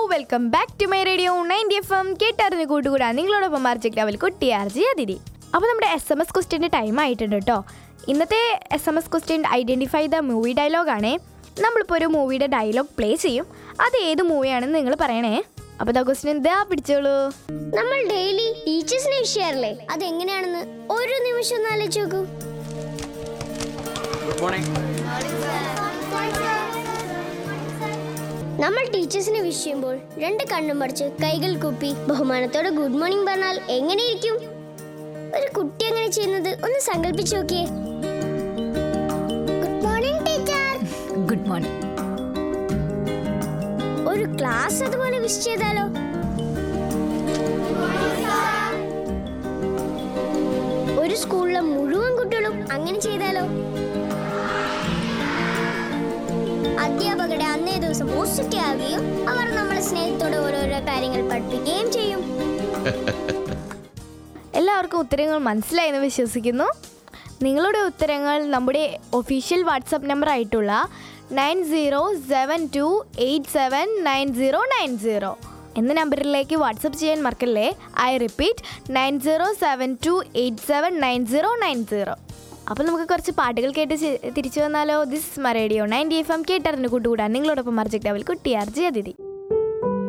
welcome back to my radio ninety F M കേട്ടറിഞ്ഞ് കൂട്ടുകൂടാ നിങ്ങളോടൊപ്പം മാർജിക് അവൽ കുട്ടി ആർജി അതിരി അപ്പോൾ നമ്മുടെ എസ് എം എസ് ക്വസ്റ്റ്യൻ്റെ ടൈം ആയിട്ടുണ്ട് കേട്ടോ ഇന്നത്തെ S M S question identify the movie ഡയലോഗാണേ നമ്മളിപ്പോൾ ഒരു മൂവിയുടെ ഡയലോഗ് പ്ലേ ചെയ്യും അത് ഏത് മൂവിയാണെന്ന് നിങ്ങൾ പറയണേ അപ്പോൾ ദ ക്വസ്റ്റ്യൻ എന്താ പിടിച്ചോളൂ നമ്മൾ ഡെയിലി ടീച്ചേഴ്സിനെ വിഷയാറില്ലേ അതെങ്ങനെയാണെന്ന് ഒരു നിമിഷം ഒന്ന് ആലോചിച്ച് നോക്കൂ ഗുഡ് മോർണിംഗ് നമ്മൾ ടീച്ചേഴ്സിനെ വിഷ് ചെയ്യുമ്പോൾ രണ്ട് കണ്ണും മറിച്ച് കൈകൾ കുപ്പി ബഹുമാനത്തോടെ ഗുഡ് മോർണിംഗ് പറഞ്ഞാൽ എങ്ങനെയിരിക്കും ഒരു കുട്ടി അങ്ങനെ ചെയ്യുന്നത് ഒന്ന് സങ്കല്പിച്ചു നോക്കിയേ good morning teacher good morning ഒരു ക്ലാസ് അതുപോലെ വിഷ് ചെയ്താലോ ഒരു സ്കൂളിലെ മുഴുവൻ കുട്ടികളും അങ്ങനെ ചെയ്താലോ അധ്യാപകരുടെ അന്നേ ദിവസം പോസിറ്റീവ് ആവുകയും അവർ നമ്മളെ സ്നേഹത്തോടെ ഓരോരോ കാര്യങ്ങൾ പഠിപ്പിക്കുകയും ചെയ്യും എല്ലാവർക്കും ഉത്തരങ്ങൾ മനസ്സിലായെന്ന് വിശ്വസിക്കുന്നു നിങ്ങളുടെ ഉത്തരങ്ങൾ നമ്മുടെ ഒഫീഷ്യൽ വാട്സപ്പ് നമ്പർ ആയിട്ടുള്ള nine zero seven two eight seven nine zero nine zero എന്ന നമ്പറിലേക്ക് വാട്സപ്പ് ചെയ്യാൻ മറക്കല്ലേ I repeat nine zero seven two eight seven nine zero nine zero അപ്പോൾ നമുക്ക് കുറച്ച് പാട്ടുകൾ കേട്ട് ചി- തിരിച്ചു വന്നാലോ this my radio ninety F M കേട്ടറിന് കൂട്ടുകൂടാൻ നിങ്ങളോടൊപ്പം മർജക്ട് അവൽ കുട്ടി ആർജി അതിഥി